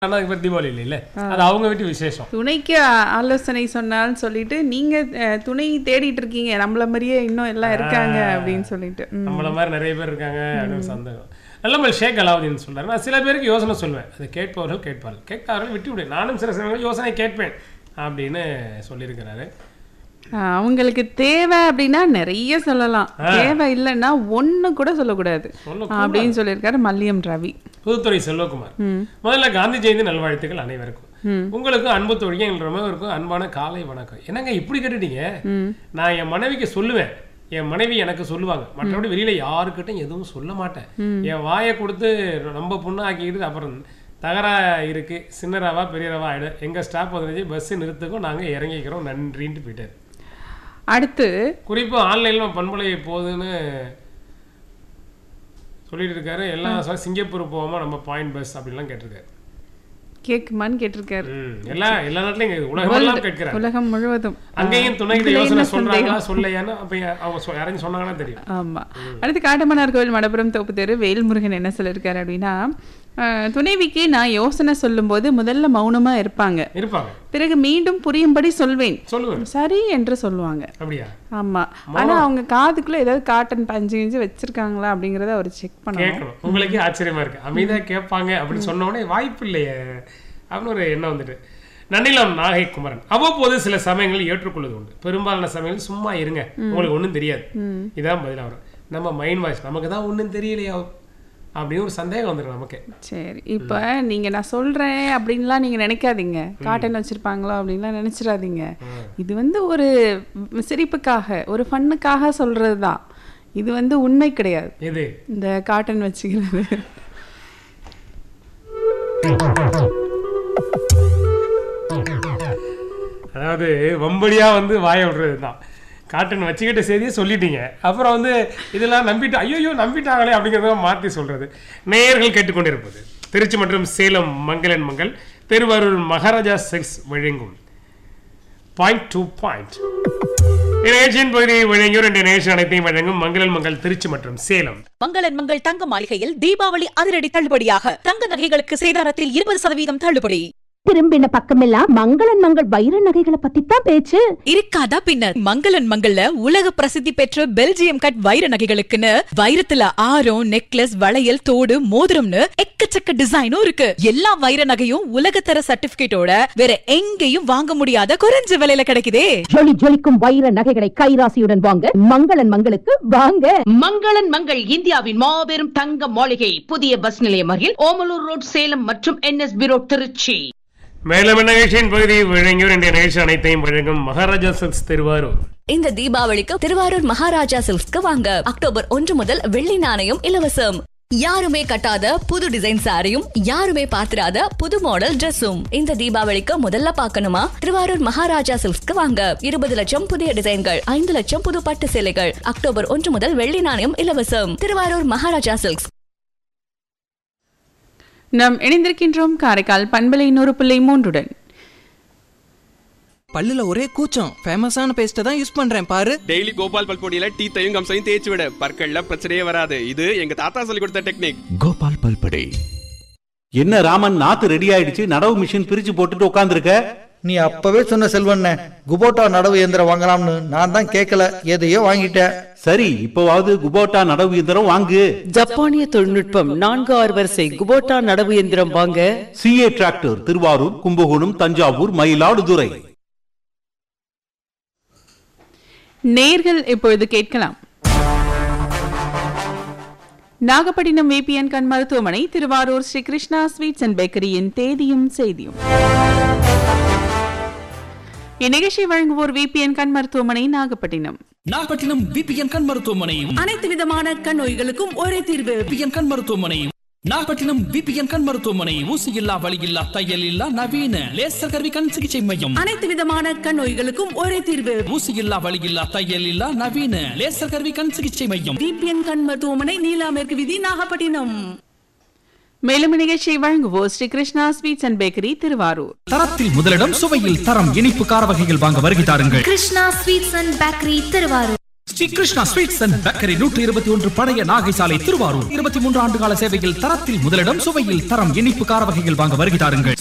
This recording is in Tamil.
ஆனா இப்ப தீபாவளி இல்ல அது அவங்க வீட்டு விசேஷம் துணைக்கு ஆ- ஆலோசனை சொன்னாலும் சொல்லிட்டு நீங்க அஹ், துணை தேடிட்டு இருக்கீங்க நம்மள மாதிரியே இன்னும் எல்லாம் இருக்காங்க அப்படின்னு சொல்லிட்டு ம். நம்மள மாதிரி நிறைய பேர் இருக்காங்க அப்படின்னு சந்தேகம் நல்லமல் ஷேக் அலாவுதீன் சொல்றாரு நான் சில பேருக்கு யோசனை சொல்வேன் அதை கேட்பவர்கள் கேட்பார்கள் கேட்காதவர்கள் விட்டு விடு நானும் சில சமயம் யோசனை கேட்பேன் அப்படின்னு சொல்லியிருக்கிறாரு ஆஹ், அவங்களுக்கு தேவை அப்படின்னா நிறைய சொல்லலாம் தேவை இல்லைன்னா ஒண்ணு கூட சொல்லக்கூடாது சொல்லக்கூடாது. அப்படின்னு சொல்லியிருக்காரு மல்லியம் ரவி புதுத்துறை செல்வகுமார் முதல்ல காந்தி ஜெயந்தி நல்வாழ்த்துக்கள் அனைவருக்கும் உங்களுக்கு அன்பு தோழியும் எங்கள் ரொம்பவருக்கும் அன்பான காலை வணக்கம் என்னங்க இப்படி கேட்டுட்டீங்க நான் என் மனைவிக்கு சொல்லுவேன் என் மனைவி எனக்கு சொல்லுவாங்க மற்றபடி வெளியில யாருக்கிட்டும் எதுவும் சொல்ல மாட்டேன் என் வாயை கொடுத்து ரொம்ப புண்ணு ஆக்கிக்கிட்டு அப்புறம் தகரா இருக்கு சின்ன ரவா பெரிய ரவா ஆயிடும் எங்க ஸ்டாப் வந்துச்சு பஸ் நிறுத்துக்கும் நாங்க இறங்கிக்கிறோம் நன்றின்ட்டு போயிட்டாரு அடுத்து குறிப்பு ஆன்லைன்ல பண்புலை போகுதுன்னு சொல்லிட்டு இருக்காரு எல்லாம் சொ- சிங்கப்பூர் போவோமா நம்ம பாயிண்ட் பஸ் அப்படிலாம் கேட்டிருக்காரு கேக்குமான்னு கேட்டிருக்காரு ம், எல்லா எல்லா நாட்டிலையும் கேக்குது. உலகமெல்லாம் கேட்கிறாங்க உலகம் முழுவதும் அங்கேயும் துணைக்கு இதுல யோசனை என்ன சொல்றாங்களா சொல்லையான்னு அப்ப யா- அவங்க சொ- யாரையும் சொன்னாங்கன்னா தெரியும் ஆமா அடுத்து காட்டமன்னார் கோவில் மடப்புறம் தோப்பு தெரு வேல்முருகன் என்ன சொல்லியிருக்காரு அப்படின்னா ஆஹ், துணைவிக்கு நான் யோசனை சொல்லும்போது முதல்ல மௌனமா இருப்பாங்க இருப்பாங்க பிறகு மீண்டும் புரியும்படி சொல்வேன் சொல்லுவேன் சரி என்று சொல்லுவாங்க அப்படியா ஆமா ஆனா அவங்க காதுக்குள்ள ஏதாவது காட்டன் பஞ்சு கிஞ்சு வச்சிருக்காங்களா அப்படிங்கறத அவர் செக் பண்ணணும் கேட்கணும் உங்களுக்கே ஆச்சரியமா இருக்கு அமைதியா கேட்பாங்க அப்படின்னு சொன்ன உடனே வாய்ப்பு இல்லையே அப்படின்னு ஒரு எண்ணம் வந்துட்டு நன்னிலம் நாகை குமரன் அவ்வப்போது சில சமயங்களில் ஏற்றுக்கொள்வது உண்டு பெரும்பாலான சமயங்கள் சும்மா இருங்க உங்களுக்கு ஒண்ணும் தெரியாது இதான் பதிலா வரும் நம்ம மைண்ட் வாய்ஸ் நமக்கு தான் ஒண்ணும் தெரியலையா அப்படின்னு ஒரு சந்தேகம் வந்துடும் நமக்கு சரி இப்ப நீங்க நான் சொல்றேன் அப்படின்லாம் நீங்க நினைக்காதீங்க காட்டன் வச்சிருப்பாங்களோ அப்படின்லாம் நினைச்சிடாதீங்க இது வந்து ஒரு சிரிப்புக்காக ஒரு ஃபன்னுக்காக சொல்றதுதான் இது வந்து உண்மை கிடையாது எது இந்த காட்டன் வச்சுக்கிறது அதாவது வம்படியா வந்து வாய விடுறது தான் காட்டன் வச்சுக்கிட்ட செய்தியை சொல்லிட்டீங்க அப்புறம் வந்து இதெல்லாம் நம்பிட்டு ஐயோ நம்பிட்டாங்களே அப்படிங்கிறத மாற்றி சொல்றது நேயர்கள் கேட்டுக்கொண்டிருப்பது திருச்சி மற்றும் சேலம் மங்களன் மங்கள் திருவாரூர் மகாராஜா செக்ஸ் வழங்கும் பாயிண்ட் டூ பாயிண்ட் நிகழ்ச்சியின் பகுதியை வழங்கியோர் என்ற நிகழ்ச்சி அனைத்தையும் வழங்கும் மங்களன் மங்கள் திருச்சி மற்றும் சேலம் மங்களன் மங்கள் தங்க மாளிகையில் தீபாவளி அதிரடி தள்ளுபடியாக தங்க நகைகளுக்கு சேதாரத்தில் இருபது சதவீதம் தள்ளுபடி திரும்பின பக்கமெல்லாம் மங்களன் மங்கள் வைர நகைகளை பத்தி தான் பேச்சு இருக்காதா பின்னர் மங்களன் மங்கள்ல உலக பிரசித்தி பெற்ற பெல்ஜியம் கட் வைர நகைகளுக்குன்னு வைரத்துல ஆரம் நெக்லஸ் வளையல் தோடு மோதிரம்னு எக்கச்சக்க டிசைனும் இருக்கு எல்லா வைர நகையும் உலகத்தர சர்டிபிகேட்டோட வேற எங்கேயும் வாங்க முடியாத குறைஞ்ச விலையில கிடைக்குதே ஜொலி ஜொலிக்கும் வைர நகைகளை கைராசியுடன் வாங்க மங்களன் மங்களுக்கு வாங்க மங்களன் மங்கள் இந்தியாவின் மாபெரும் தங்க மாளிகை புதிய பஸ் நிலையம் அருகில் ஓமலூர் ரோட் சேலம் மற்றும் என்எஸ்பி ரோட் திருச்சி மேலும் நிகழ்ச்சியின் பகுதியை வழங்கியோர் என்ற நிகழ்ச்சி அனைத்தையும் வழங்கும் மகாராஜா செக்ஸ் திருவாரூர் இந்த தீபாவளிக்கு திருவாரூர் மகாராஜா சில்க்ஸ்க்கு வாங்க அக்டோபர் ஒன்று முதல் வெள்ளி நாணயம் இலவசம் யாருமே கட்டாத புது டிசைன் சாரியும் யாருமே பார்த்திராத புது மாடல் Dressum இந்த தீபாவளிக்கு முதல்ல பார்க்கணுமா திருவாரூர் மகாராஜா சில்க்ஸ்க்கு வாங்க இருபது லட்சம் புதிய டிசைன்கள் ஐந்து லட்சம் புது பட்டு சேலைகள் அக்டோபர் ஒன்று முதல் வெள்ளி நாணயம் இலவசம் திருவாரூர் மகாராஜா சில்க்ஸ் நாம் இணைந்திருக்கின்றோம் காரைக்கால் பண்பலை நூறு புள்ளி மூன்றுடன் பல்லுல ஒரே கூச்சம் ஃபேமஸான பேஸ்ட்டை தான் யூஸ் பண்றேன் பாரு டெய்லி கோபால் பல்பொடியில டீத்தையும் கம்சையும் தேய்ச்சி விட பற்கள்ல பிரச்சனையே வராது இது எங்க தாத்தா சொல்லி கொடுத்த டெக்னிக் கோபால் பல்படை என்ன ராமன் நாத்து ரெடி ஆயிடுச்சு நடவு மிஷின் பிரிச்சு போட்டுட்டு உட்காந்துருக்க நீ அப்பவே சொன்ன செல்வண்ண குபோட்டா நடவு இயந்திரம் வாங்கலாம்னு நான் தான் கேட்கல எதையோ வாங்கிட்டேன் சரி இப்பவாவது குபோட்டா நடவு இயந்திரம் வாங்கு ஜப்பானிய தொழில்நுட்பம் நான்கு ஆறு வரிசை குபோட்டா நடவு எந்திரம் வாங்க சிஏ டிராக்டர் திருவாரூர் கும்பகோணம் தஞ்சாவூர் மயிலாடுதுறை நேர்கள் இப்பொழுது கேட்கலாம் நாகப்பட்டினம் விபிஎன் கண் மருத்துவமனை திருவாரூர் ஸ்ரீ கிருஷ்ணா ஸ்வீட்ஸ் அண்ட் பேக்கரியின் தேதியும் செய்தியும் இந்நிகழ்ச்சி வழங்குவோர் விபிஎன் கண் மருத்துவமனை நாகப்பட்டினம் நாகப்பட்டினம் விபிஎன் கண் மருத்துவமனை அனைத்து விதமான கண் நோய்களுக்கும் ஒரே தீர்வு விபிஎன் கண் மருத்துவமனை நாகப்பட்டினம் விபிஎன் கண் மருத்துவமனை ஊசி இல்லா வலி இல்லா தையல் இல்லா நவீன லேசர் கருவி கண் சிகிச்சை மையம் அனைத்து விதமான கண் நோய்களுக்கும் ஒரே தீர்வு ஊசி இல்லா வலி இல்லா தையல் இல்லா நவீன லேசர் கருவி கண் சிகிச்சை மையம் விபிஎன் கண் மருத்துவமனை நீலா மேற்கு விதி நாகப்பட்டினம் மேலும் இந்நிகழ்ச்சியை வழங்குவோர் Sri Krishna sweets and bakery Thiruvarur தரத்தில் முதலிடம் சுவையில் தரம் இனிப்பு கார வகைகள் வாங்க வருகை தாருங்கள் Krishna sweets and bakery Thiruvarur Sri Krishna sweets and bakery நூற்றி இருபத்தி ஒன்று பழைய நாகை சாலை திருவாரூர் இருபத்தி மூன்று ஆண்டு கால சேவையில் தரத்தில் முதலிடம் சுவையில் தரம் இனிப்பு கார வகைகள் வாங்க வருகிறாருங்கள்